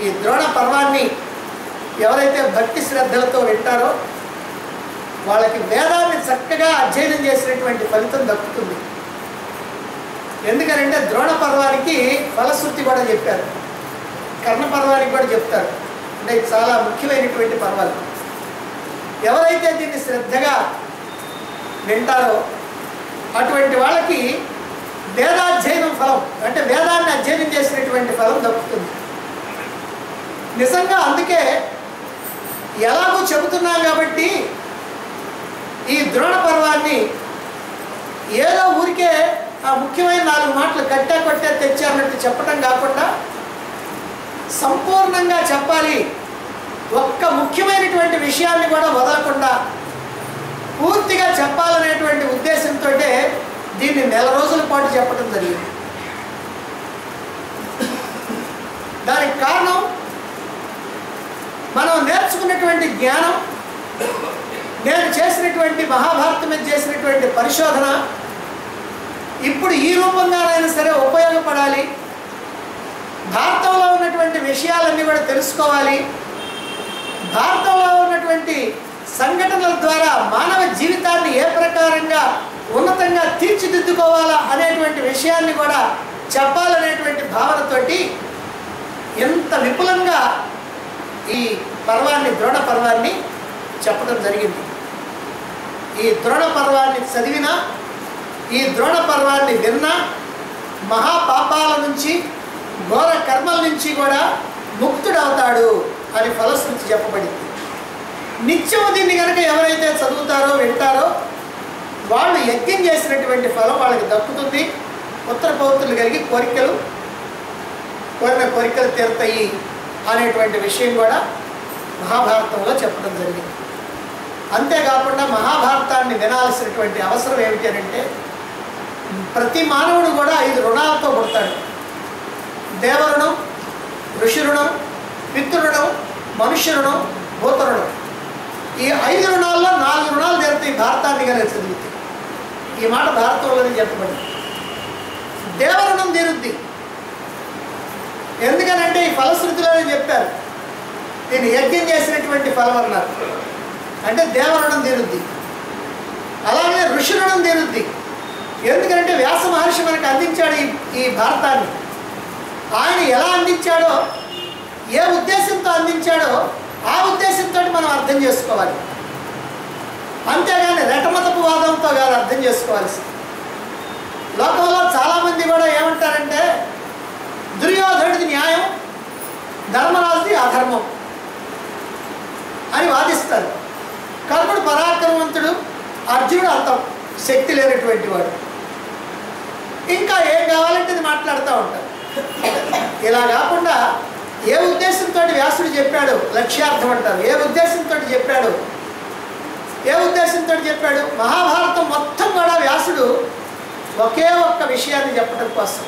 ఈ ద్రోణ పర్వాన్ని ఎవరైతే భక్తి శ్రద్ధలతో వింటారో వాళ్ళకి వేదాన్ని చక్కగా అధ్యయనం చేసినటువంటి ఫలితం దక్కుతుంది ఎందుకనంటే ద్రోణ పర్వానికి ఫలశ్రుతి కూడా చెప్పారు కర్ణ పర్వానికి కూడా చెప్తారు అంటే ఇది చాలా ముఖ్యమైనటువంటి పర్వాలు ఎవరైతే దీన్ని శ్రద్ధగా వింటారో అటువంటి వాళ్ళకి వేదాధ్యయనం ఫలం అంటే వేదాన్ని అధ్యయనం చేసినటువంటి ఫలం దక్కుతుంది నిజంగా అందుకే ఎలాగో చెబుతున్నాం కాబట్టి ఈ ద్రోణ పర్వాన్ని ఏదో ఊరికే ఆ ముఖ్యమైన నాలుగు మాటలు కట్టా కొట్టే తెచ్చా అన్నట్టు చెప్పడం కాకుండా సంపూర్ణంగా చెప్పాలి ఒక్క ముఖ్యమైనటువంటి విషయాన్ని కూడా వదలకుండా పూర్తిగా చెప్పాలనేటువంటి ఉద్దేశంతో దీన్ని నెల రోజుల పాటు చెప్పడం జరిగింది దానికి కారణం మనం నేర్చుకున్నటువంటి జ్ఞానం నేను చేసినటువంటి మహాభారతం మీద చేసినటువంటి పరిశోధన ఇప్పుడు ఈ రూపంగానైనా సరే ఉపయోగపడాలి భారతంలో ఉన్నటువంటి విషయాలన్నీ కూడా తెలుసుకోవాలి భారతంలో ఉన్నటువంటి సంఘటనల ద్వారా మానవ జీవితాన్ని ఏ ప్రకారంగా ఉన్నతంగా తీర్చిదిద్దుకోవాలా అనేటువంటి విషయాన్ని కూడా చెప్పాలనేటువంటి భావనతోటి ఎంత విపులంగా ఈ పర్వాన్ని ద్రోణ పర్వాన్ని చెప్పడం జరిగింది ఈ ద్రోణ పర్వాన్ని చదివినా ఈ ద్రోణ పర్వాన్ని విన్నా మహాపాపాల నుంచి ఘోర కర్మల నుంచి కూడా ముక్తుడవుతాడు అని ఫలశ్రుతి చెప్పబడింది నిత్యం దీన్ని కనుక ఎవరైతే చదువుతారో వింటారో వాళ్ళు యజ్ఞం చేసినటువంటి ఫలం వాళ్ళకి దక్కుతుంది ఉత్తర పౌత్రులు కలిగి కోరికలు కోరిన కోరికలు తీరుతాయి అనేటువంటి విషయం కూడా మహాభారతంలో చెప్పడం జరిగింది అంతేకాకుండా మహాభారతాన్ని వినాల్సినటువంటి అవసరం ఏమిటి అని అంటే ప్రతి మానవుడు కూడా ఐదు రుణాలతో పుడతాడు దేవరుణం ఋషి రుణం పితృరుణం మనుష్య రుణం భూత రుణం ఈ ఐదు రుణాల్లో నాలుగు రుణాలు తీరుతాయి భారతాన్ని కనుక చదివితే ఈ మాట భారతంలోనే చెప్పబడింది దేవరుణం తీరుద్ది ఎందుకనంటే ఈ ఫలశ్రుతిలోనే చెప్పారు దీన్ని యజ్ఞం చేసినటువంటి ఫలం అన్నారు అంటే దేవరుణం తీరుద్ది అలాగే ఋషి రుణం తీరుద్ది ఎందుకంటే వ్యాస మహర్షి మనకు అందించాడు ఈ ఈ భారతాన్ని ఆయన ఎలా అందించాడో ఏ ఉద్దేశంతో అందించాడో ఆ ఉద్దేశంతో మనం అర్థం చేసుకోవాలి అంతేగాని రెటమతపు వాదంతో కాదు అర్థం చేసుకోవాల్సి లోకంలో చాలామంది కూడా ఏమంటారంటే దుర్యోధనుడిది న్యాయం ధర్మరాజుది అధర్మం అని వాదిస్తారు కర్ణుడు పరాక్రమవంతుడు అర్జునుడు అంత శక్తి లేనటువంటి వాడు ఇంకా ఏం కావాలంటే అది మాట్లాడుతూ ఉంటారు ఇలా కాకుండా ఏ ఉద్దేశంతో వ్యాసుడు చెప్పాడు లక్ష్యార్థం అంటారు ఏ ఉద్దేశంతో చెప్పాడు ఏ ఉద్దేశంతో చెప్పాడు మహాభారతం మొత్తం కూడా వ్యాసుడు ఒకే ఒక్క విషయాన్ని చెప్పడం కోసం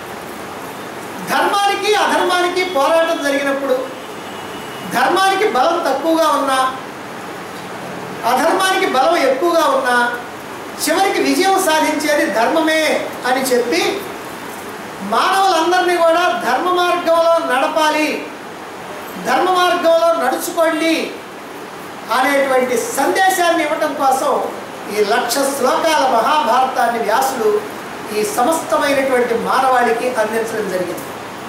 ధర్మానికి అధర్మానికి పోరాటం జరిగినప్పుడు ధర్మానికి బలం తక్కువగా ఉన్నా అధర్మానికి బలం ఎక్కువగా ఉన్నా చివరికి విజయం సాధించేది ధర్మమే అని చెప్పి మానవులందరినీ కూడా ధర్మ మార్గంలో నడపాలి ధర్మ మార్గంలో నడుచుకోండి అనేటువంటి సందేశాన్ని ఇవ్వటం కోసం ఈ లక్ష శ్లోకాల మహాభారతాన్ని వ్యాసుడు ఈ సమస్తమైనటువంటి మానవాళికి అందించడం జరిగింది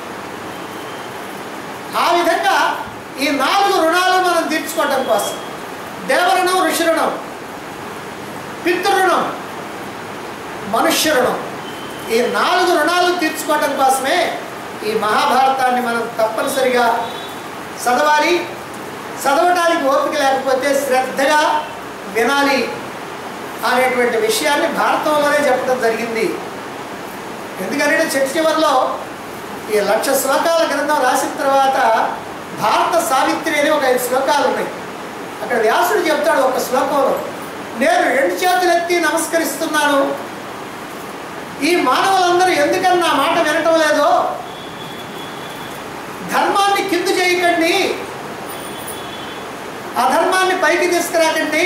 ఆ విధంగా ఈ నాలుగు రుణాలు మనం తీర్చుకోవటం కోసం దేవరుణం ఋషి రుణం పితృరుణం మనుష్య రుణం ఈ నాలుగు రుణాలు తీర్చుకోవటం కోసమే ఈ మహాభారతాన్ని మనం తప్పనిసరిగా చదవాలి చదవటానికి ఓపిక లేకపోతే శ్రద్ధగా వినాలి అనేటువంటి విషయాన్ని భారతంలోనే చెప్పడం జరిగింది ఎందుకంటే చెట్టు చివరిలో ఈ లక్ష శ్లోకాల గ్రంథం రాసిన తర్వాత భారత సావిత్రి అని ఒక ఐదు శ్లోకాలు ఉన్నాయి అక్కడ వ్యాసుడు చెప్తాడు ఒక శ్లోకంలో నేను రెండు చేతులు ఎత్తి నమస్కరిస్తున్నాను ఈ మానవులందరూ ఎందుకని నా మాట వినటం లేదో ధర్మాన్ని కింద చేయకండి అధర్మాన్ని పైకి తీసుకురాకండి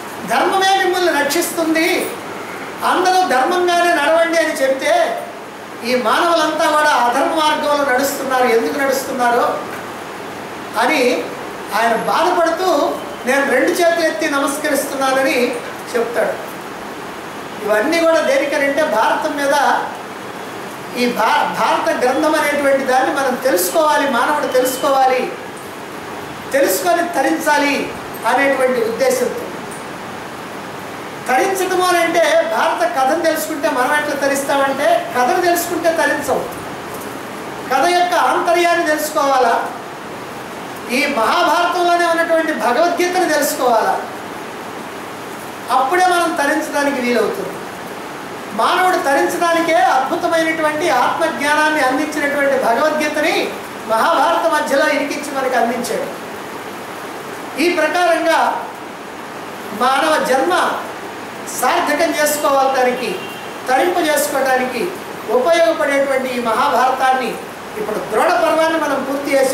ధర్మమే మిమ్మల్ని రక్షిస్తుంది అందరూ ధర్మంగానే నడవండి అని చెప్తే ఈ మానవులంతా కూడా అధర్మ మార్గంలో నడుస్తున్నారు ఎందుకు నడుస్తున్నారో అని ఆయన బాధపడుతూ నేను రెండు చేతులు ఎత్తి నమస్కరిస్తున్నానని చెప్తాడు ఇవన్నీ కూడా దేనికనంటే భారతం మీద ఈ భా భారత గ్రంథం అనేటువంటి దాన్ని మనం తెలుసుకోవాలి మానవుడు తెలుసుకోవాలి తెలుసుకొని తరించాలి అనేటువంటి ఉద్దేశంతో తరించడం అని అంటే భారత కథను తెలుసుకుంటే మనం ఎట్లా తరిస్తామంటే కథను తెలుసుకుంటే తరించం కథ యొక్క ఆంతర్యాన్ని తెలుసుకోవాలా ఈ మహాభారతంలోనే ఉన్నటువంటి భగవద్గీతను తెలుసుకోవాలా అప్పుడే మనం తరించడానికి వీలవుతుంది మానవుడు తరించడానికే అద్భుతమైనటువంటి ఆత్మజ్ఞానాన్ని అందించినటువంటి భగవద్గీతని మహాభారత మధ్యలో ఇరికించి మనకు అందించాడు ఈ ప్రకారంగా మానవ జన్మ సార్థకం చేసుకోవటానికి తరింపు చేసుకోవడానికి ఉపయోగపడేటువంటి ఈ మహాభారతాన్ని ఇప్పుడు ద్రోణ పర్వాన్ని మనం పూర్తి చేసి